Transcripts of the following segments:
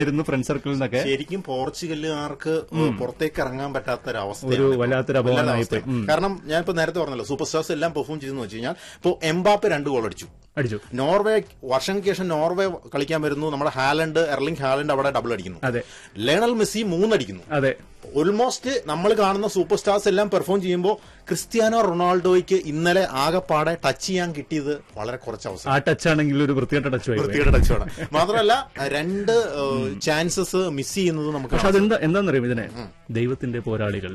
ഇരുന്ന് ഫ്രണ്ട് സർക്കിളിൽ നിന്നൊക്കെ ശരിക്കും പോർച്ചുഗലുകാർക്ക് പുറത്തേക്ക് ഇറങ്ങാൻ പറ്റാത്ത ഒരു ഒരു വല്ലാത്തൊരു അപമാനമായി പോയി. ഉം. കാരണം ഞാൻ ഇപ്പൊ നേരത്തെ പറഞ്ഞല്ലോ സൂപ്പർ സ്റ്റാർസ് എല്ലാം പെർഫോം ചെയ്തെന്ന് വെച്ച് കഴിഞ്ഞാൽ ഇപ്പൊ എംബാപ്പെ രണ്ട് ഗോൾ അടിച്ചു അടിച്ചു നോർവേ വർഷങ്ങൾക്ക് ശേഷം നോർവേ കളിക്കാൻ വരുന്നു നമ്മുടെ ഹാലൻഡ് എർലിംഗ് ഹാലൻഡ് അവിടെ ഡബിൾ അടിക്കുന്നു അതെ ലേണൽ മെസ്സി മൂന്നടിക്കുന്നു അതെ ഓൾമോസ്റ്റ് നമ്മൾ കാണുന്ന സൂപ്പർ സ്റ്റാർസ് എല്ലാം പെർഫോം ചെയ്യുമ്പോൾ ക്രിസ്ത്യാനോ റൊണാൾഡോയ്ക്ക് ഇന്നലെ ആകെപ്പാടെ ടച്ച് ചെയ്യാൻ കിട്ടിയത് വളരെ കുറച്ച് അവസരം ആ ടച്ച് ആണെങ്കിൽ ഒരു വൃത്തികെട്ട ടച്ച് ആയി പോയി. വൃത്തിയുടെ ടച്ചാണ് മാത്രമല്ല രണ്ട് ചാൻസസ് മിസ് ചെയ്യുന്നത് നമുക്ക് പക്ഷെ അതെന്താ എന്താണെന്നറിയാം ഇതിനെ ദൈവത്തിന്റെ പോരാളികൾ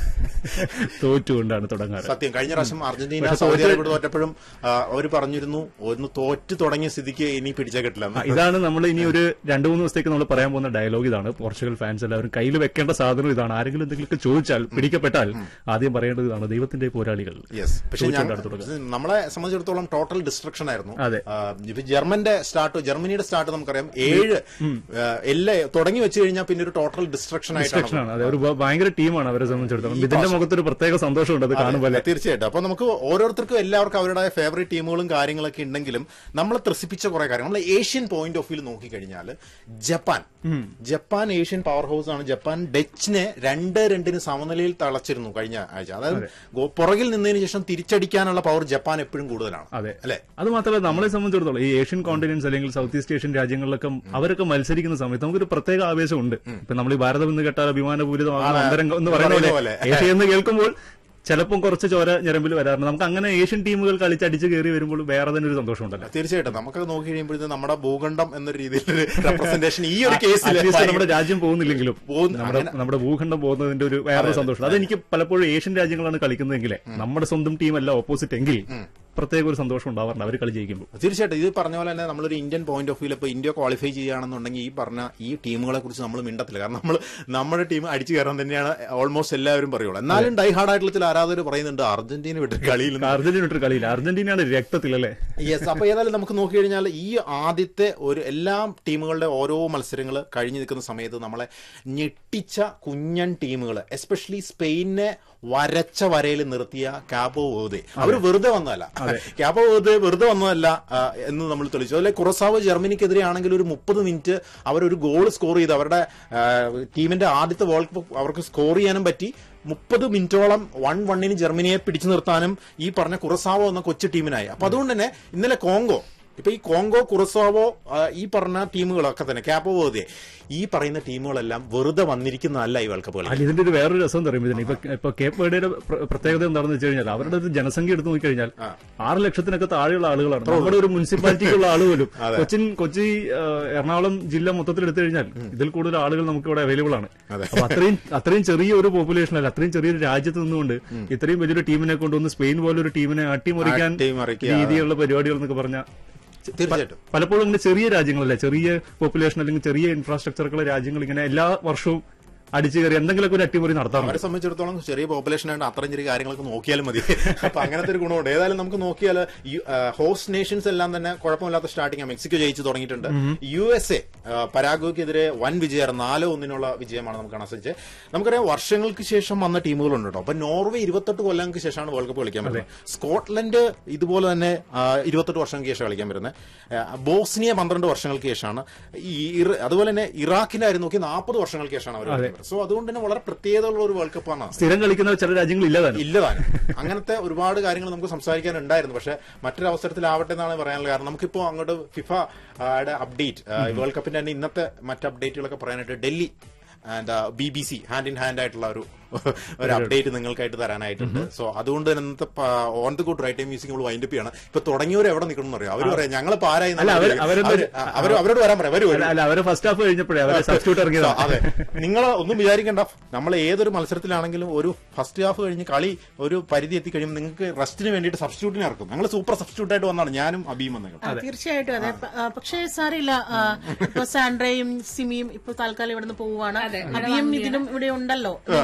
തോറ്റുകൊണ്ടാണ് തുടങ്ങാറ് സത്യം കഴിഞ്ഞ പ്രാവശ്യം അർജന്റീന പക്ഷെ സൗദി തോറ്റ് അറേബ്യ തോറ്റപ്പോഴും അവർ പറഞ്ഞിരുന്നു ഒന്ന് തോറ്റ് തുടങ്ങിയ സ്ഥിതിക്ക് ഇനി പിടിച്ചാൽ കിട്ടില്ല ആ, ഇതാണ് നമ്മൾ ഇനി ഒരു രണ്ടു മൂന്ന് ദിവസത്തേക്ക് നമ്മൾ പറയാൻ പോകുന്ന ഡയലോഗ് ഇതാണ് പോർച്ചുഗൽ ഫാൻസ് എല്ലാവരും കയ്യിൽ വെക്കേണ്ട സാധനം ഇതാണ് ആരെങ്കിലും എന്തെങ്കിലുമൊക്കെ ചോദിച്ചാൽ പിടിക്കപ്പെട്ടാൽ ആദ്യം പറയേണ്ടത് ഇതാണ് ദൈവത്തിന്റെ പോരാളികൾ യെസ് പക്ഷെ ഞാൻ തോറ്റുകൊണ്ടാണ് തുടങ്ങുക. നമ്മളെ സംബന്ധിച്ചിടത്തോളം ടോട്ടൽ ഡിസ്ട്രക്ഷൻ ആയിരുന്നു അതെ. ആ, ഇപ്പൊ ജർമ്മന്റെ സ്റ്റാർട്ട് ജർമ്മനിയുടെ സ്റ്റാർട്ട് നമുക്കറിയാം ഏഴ് ആ, എല്ലാ തുടങ്ങി വെച്ച് കഴിഞ്ഞാൽ പിന്നെ ഒരു ടോട്ടൽ ഡിസ്ട്രക്ഷൻ ആയിട്ടാണ് സെക്ഷനാണ് അതെ ഒരു ഭ- ഭയങ്കര ടീമാണ് അവരെ സംബന്ധിച്ചിടത്തോളം ഇതിന്റെ മുഖത്തൊരു പ്രത്യേക സന്തോഷമുണ്ട് അത് കാണുമ്പോൾ അതെ, തീർച്ചയായിട്ടും അപ്പൊ നമുക്ക് ഓരോരുത്തർക്കും എല്ലാവർക്കും അവരുടെ ഫേവറേറ്റ് ടീമുകളും കാര്യങ്ങളൊക്കെ ഉണ്ടെങ്കിലും നമ്മളെ ത്രസിപ്പിച്ച കുറെ കാര്യങ്ങൾ നമ്മൾ ഏഷ്യൻ പോയിന്റ് ഓഫ് വ്യൂ നോക്കിക്കഴിഞ്ഞാൽ Japan Japan Asian powerhouse ആണ് ജപ്പാൻ ഡച്ചിനെ രണ്ട് രണ്ടിന് സമനിലയിൽ തളച്ചിരുന്നു കഴിഞ്ഞ ആഴ്ച അതായത് ഗോ- പുറകിൽ നിന്നതിന് ശേഷം തിരിച്ചടിക്കാനുള്ള പവർ ജപ്പാൻ എപ്പോഴും കൂടുതലാണ് അതെ അല്ലെ അത് മാത്രമല്ല നമ്മളെ സംബന്ധിച്ചിടത്തോളം ഈ ഏഷ്യൻ കോണ്ടിനൻസ് അല്ലെങ്കിൽ സൗത്ത് ഈസ്റ്റ് ഏഷ്യൻ രാജ്യങ്ങളിലൊക്കെ അവരൊക്കെ മത്സരിക്കുന്ന സമയത്ത് നമുക്കൊരു പ്രത്യേക ആവേശമുണ്ട് ഇപ്പൊ നമ്മൾ ഈ ഭാരതം എന്ന് കേട്ടാൽ അഭിമാനപൂരിതമാകുന്ന അന്തരംഗം എന്ന് പറയുന്ന പറയുന്ന പോലെ പോലെ. ഏഷ്യ എന്ന് കേൾക്കുമ്പോൾ ചിലപ്പം കുറച്ച് ചോര ഞരമ്പിൽ വരാറുണ്ട് നമുക്ക് അങ്ങനെ ഏഷ്യൻ ടീമുകൾ കളിച്ചടിച്ച് കയറി വരുമ്പോൾ വേറെ തന്നെ ഒരു സന്തോഷമുണ്ടല്ലോ തീർച്ചയായിട്ടും നമുക്കൊക്കെ നോക്കി കഴിയുമ്പോഴത്തേക്ക് നമ്മുടെ ഭൂഖണ്ഡം എന്ന രീതിയിൽ റെപ്രസെന്റേഷൻ ഈ ഒരു കേസിൽ അറ്റ്ലീസ്റ്റ് നമ്മുടെ രാജ്യം പോകുന്നില്ലെങ്കിലും പോകുന്ന- നമ്മുടെ നമ്മുടെ ഭൂഖണ്ഡം പോകുന്നതിന്റെ ഒരു വേറൊരു സന്തോഷം അതെനിക്ക് പലപ്പോഴും ഏഷ്യൻ രാജ്യങ്ങളാണ് കളിക്കുന്നതെങ്കിലേ നമ്മുടെ സ്വന്തം ടീമല്ല ഓപ്പോസിറ്റ് എങ്കിൽ പ്രത്യേക ഒരു സന്തോഷം ഉണ്ടാവാറുണ്ട് അവർ കളി ജയിക്കുമ്പോൾ തീർച്ചയായിട്ടും ഇത് പറഞ്ഞ പോലെ തന്നെ നമ്മളൊരു ഇന്ത്യൻ പോയിന്റ് ഓഫ് വ്യൂ ഇപ്പൊ ഇന്ത്യ ക്വാളിഫൈ ചെയ്യുകയാണെന്നുണ്ടെങ്കിൽ ഈ പറഞ്ഞ ഈ ടീമുകളെ കുറിച്ച് നമ്മൾ മിണ്ടത്തില്ല കാരണം നമ്മൾ നമ്മുടെ ടീം അടിച്ചു കയറാൻ തന്നെയാണ് ഓൾമോസ്റ്റ് എല്ലാവരും പറയുള്ളൂ എന്നാലും ഡൈ ഹാർഡ് ആയിട്ടുള്ള ചില ആരാധകർ പറയുന്നുണ്ട് അർജന്റീന വിട്ട് കളിയിൽ അർജന്റീന ഇട്ടൊരു കളിയില്ല അർജന്റീനയാണ് രക്തത്തിലല്ലേ യെസ് അപ്പൊ ഏതായാലും നമുക്ക് നോക്കി കഴിഞ്ഞാൽ ഈ ആദ്യത്തെ ഒരു എല്ലാ ടീമുകളുടെ ഓരോ മത്സരങ്ങൾ കഴിഞ്ഞു നിൽക്കുന്ന സമയത്ത് നമ്മളെ ഞെട്ടിച്ച കുഞ്ഞൻ ടീമുകൾ എസ്പെഷ്യലി സ്പെയിനെ വരച്ച വരയിൽ നിർത്തിയ കാപ്പോ വേർതെ അവർ വെറുതെ വന്നതല്ല കാപ്പോ വേർതെ വെറുതെ വന്നതല്ല ആ, എന്ന് നമ്മൾ തെളിയിച്ചു അതുപോലെ കുറസാവ് ജർമ്മനിക്കെതിരെ ആണെങ്കിൽ ഒരു മുപ്പത് മിനിറ്റ് അവരൊരു ഗോൾ സ്കോർ ചെയ്ത് അവരുടെ ആ, ടീമിന്റെ ആദ്യത്തെ വേൾഡ് കപ്പ് അവർക്ക് സ്കോർ ചെയ്യാനും പറ്റി മുപ്പത് മിനിറ്റോളം വൺ വണ്ണിന് ജർമ്മനിയെ പിടിച്ചു നിർത്താനും ഈ പറഞ്ഞ കുറസാവോ എന്ന കൊച്ചു ടീമിനായി അപ്പൊ അതുകൊണ്ട് തന്നെ ഇന്നലെ കോങ്കോ ഇപ്പൊ ഈ കോങ്കോ കുറസാവോ ആ, ഈ പറഞ്ഞ ടീമുകളൊക്കെ തന്നെ ക്യാപ്പോ വേർതെ ഈ പറയുന്ന ടീമുകളെല്ലാം വെറുതെ വന്നിരിക്കുന്നതല്ല ഈ വേൾഡ് കപ്പ് കളി അല്ല ഇതിന്റെ ഒരു വേറൊരു രസം എന്ന് പറയുമ്പോൾ ഇതിന് ഇപ്പൊ ഇപ്പൊ കേപ്പ് വേർഡയുടെ പ്ര- പ്രത്യേകത എന്താണെന്ന് വെച്ച് കഴിഞ്ഞാൽ അവരുടെ ഒരു ജനസംഖ്യ എടുത്തു നോക്കിക്കഴിഞ്ഞാൽ ആറ് ലക്ഷത്തിനൊക്കെ താഴെയുള്ള ആളുകളാണ് നമ്മുടെ ഒരു മുനിസിപ്പാലിറ്റിക്കുള്ള ആള് പോലും കൊച്ചിൻ കൊച്ചി ആ, എറണാകുളം ജില്ല മൊത്തത്തിൽ എടുത്തു കഴിഞ്ഞാൽ ഇതിൽ കൂടുതൽ ആളുകൾ നമുക്ക് ഇവിടെ അവൈലബിൾ ആണ് അപ്പൊ അത്രയും അത്രയും ചെറിയ ഒരു പോപ്പുലേഷൻ അല്ല അത്രയും ചെറിയൊരു രാജ്യത്ത് നിന്നുകൊണ്ട് ഇത്രയും വലിയൊരു ടീമിനെ കൊണ്ടുവന്ന് സ്പെയിൻ പോലൊരു ടീമിനെ അട്ടിമറിക്കാൻ അട്ടിമറിക്കുക. രീതിയിലുള്ള പരിപാടികൾ എന്നൊക്കെ പറഞ്ഞാൽ തീർച്ചയായിട്ടും പലപ്പോഴും ഇങ്ങനെ ചെറിയ രാജ്യങ്ങളല്ലേ ചെറിയ പോപ്പുലേഷൻ അല്ലെങ്കിൽ ചെറിയ ഇൻഫ്രാസ്ട്രക്ചറുള്ള രാജ്യങ്ങൾ ഇങ്ങനെ എല്ലാ വർഷവും അടിച്ചു കയറി എന്തെങ്കിലുമൊക്കെ ഒരു അട്ടിമറി നടത്താറുണ്ട് അവരെ സംബന്ധിച്ചിടത്തോളം ചെറിയ പോപ്പുലേഷൻ ആയിട്ട് അത്രയും ചെറിയ കാര്യങ്ങളൊക്കെ നോക്കിയാലും മതി അപ്പൊ അങ്ങനത്തെ ഒരു ഗുണമുണ്ട് ഏതായാലും നമുക്ക് നോക്കിയാൽ ഹോസ്റ്റ് നേഷൻസ് എല്ലാം തന്നെ കുഴപ്പമില്ലാത്ത സ്റ്റാർട്ടിങ് മെക്സിക്കോ ജയിച്ചു തുടങ്ങിയിട്ടുണ്ട് യു എസ് എ പരാഗോയ്ക്കെതിരെ വൻ വിജയമാണ് നാല് ഒന്നിനുള്ള വിജയമാണ് നമുക്ക് കാണാൻ സാധിച്ചത് നമുക്കറിയാം വർഷങ്ങൾക്ക് ശേഷം വന്ന ടീമുകളുണ്ട് കേട്ടോ അപ്പൊ നോർവേ ഇരുപത്തെട്ട് കൊല്ലങ്ങൾക്ക് ശേഷമാണ് വേൾഡ് കപ്പ് കളിക്കാൻ വരുന്നത് സ്കോട്ട്ലൻഡ് ഇതുപോലെ തന്നെ ആ, ഇരുപത്തെട്ട് വർഷങ്ങൾക്ക് ശേഷം കളിക്കാൻ വരുന്നത് ആ, ബോസ്നിയ പന്ത്രണ്ട് വർഷങ്ങൾക്ക് ശേഷമാണ് ഈ ഇറ- അതുപോലെ തന്നെ ഇറാഖിലായിരുന്നു നോക്കി നാൽപ്പത് വർഷങ്ങൾക്ക് ശേഷമാണ് അവർ വരുന്നത് സോ അതുകൊണ്ട് തന്നെ വളരെ പ്രത്യേകതയുള്ള ഒരു വേൾഡ് കപ്പാണ് സ്ഥിരം കളിക്കുന്ന ചില രാജ്യങ്ങൾ ഇല്ലാതാണ് ഇല്ലതാണ് അങ്ങനത്തെ ഒരുപാട് കാര്യങ്ങൾ നമുക്ക് സംസാരിക്കാനുണ്ടായിരുന്നു പക്ഷെ മറ്റൊരു അവസരത്തിലാവട്ടെ എന്നാണ് പറയാനുള്ളത് കാരണം നമുക്കിപ്പോ അങ്ങോട്ട് ഫിഫ അപ്ഡേറ്റ് വേൾഡ് കപ്പിന്റെ തന്നെ ഇന്നത്തെ മറ്റ് അപ്ഡേറ്റുകളൊക്കെ പറയാനായിട്ട് Delhi and B B C hand in hand ആയിട്ടുള്ള ഒരു ഒരു അപ്ഡേറ്റ് നിങ്ങൾക്കായിട്ട് തരാനായിട്ടുണ്ട് സോ അതുകൊണ്ട് തന്നെ ഇന്നത്തെ on the good right time music നമ്മൾ വൈൻഡ് അപ്പ് ചെയ്യണം ഇപ്പൊ തുടങ്ങിയവർ എവിടെ നിൽക്കണം എന്ന് അറിയാം അവർ പറയാം ഞങ്ങൾ പാരായി അല്ല, അവര്- അവരൊന്ന് അവർ അവരോട് വരാൻ പറയാം വരൂ അല്ല, അല്ല അവരെ ഫസ്റ്റ് ഹാഫ് കഴിഞ്ഞപ്പോഴേ അവരെ സബ്സ്റ്റിറ്റ്യൂട്ട് ഇറങ്ങിയതാ അതെ നിങ്ങൾ ഒന്നും വിചാരിക്കണ്ട നമ്മൾ ഏതൊരു മത്സരത്തിലാണെങ്കിലും ഒരു ഫസ്റ്റ് ഹാഫ് കഴിഞ്ഞ് കളി ഒരു പരിധി എത്തിക്കഴിയുമ്പോൾ നിങ്ങൾക്ക് റെസ്റ്റിന് വേണ്ടിയിട്ട് സബ്സ്റ്റിറ്റ്യൂട്ടിനെ ഇറക്കും ഞങ്ങൾ സൂപ്പർ സബ്സ്റ്റിറ്റ്യൂട്ട് ആയിട്ട് വന്നാണ് ഞാനും അബിയും വന്നത് ആ, തീർച്ചയായിട്ടും അതെ പ- ആ, പക്ഷേ സാറില്ല ഇപ്പൊ സാൻഡ്രയും സിമിയും ഇപ്പൊ തൽക്കാലം ഇവിടുന്ന് പോവുകയാണ് അഭിയും ഇതിനും ഇവിടെ ഉണ്ടല്ലോ നിങ്ങളെ ഏൽപ്പിച്ച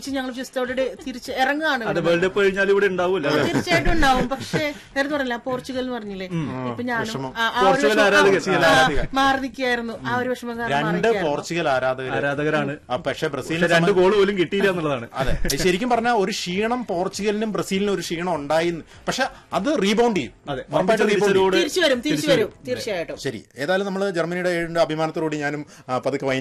ജയിപ്പിച്ച് ഞങ്ങൾ ജസ്റ്റ് അവിടെ തിരിച്ച് ഇറങ്ങുകയാണ് അത് വേൾഡ് കപ്പ് കഴിഞ്ഞാൽ ഇവിടെ ഉണ്ടാവൂല ആ, തീർച്ചയായിട്ടും ഉണ്ടാവും പക്ഷേ നേരത്തെ പറഞ്ഞില്ല പോർച്ചുഗൽ എന്ന് പറഞ്ഞില്ലേ ഇപ്പൊ ഞാനും ആ, ആ ഒരു പോർച്ചുഗൽ വിഷമം- ആരാധകർ. ആ, മാറി നിൽക്കായിരുന്നു ആ ഒരു വിഷമം കാരണം മാറി രണ്ട് നിൽക്കുകയായിരുന്നു. പോർച്ചുഗൽ ആരാധകർ ആരാധകരാണ് പക്ഷെ ബ്രസീലിന് പക്ഷെ രണ്ട് ഗോൾ പോലും കിട്ടിയില്ല എന്നുള്ളതാണ് അതെ ശരിക്കും പറഞ്ഞാൽ ഒരു ക്ഷീണം പോർച്ചുഗലിനും ബ്രസീലിനും ഒരു ക്ഷീണം ഉണ്ടായി പക്ഷെ അത് റീബൗണ്ട് ചെയ്യും അതെ ഉറപ്പായിട്ടും rebound ചെയ്യും. തിരിച്ചടിയോട് തിരിച്ചു വരും തിരിച്ചു വരും തീർച്ചയായിട്ടും ശരി ഏതായാലും നമ്മൾ ജർമ്മനിയുടെ ഏഴിന്റെ അഭിമാനത്തോടുകൂടി ഞാനും ആ, പതുക്കെ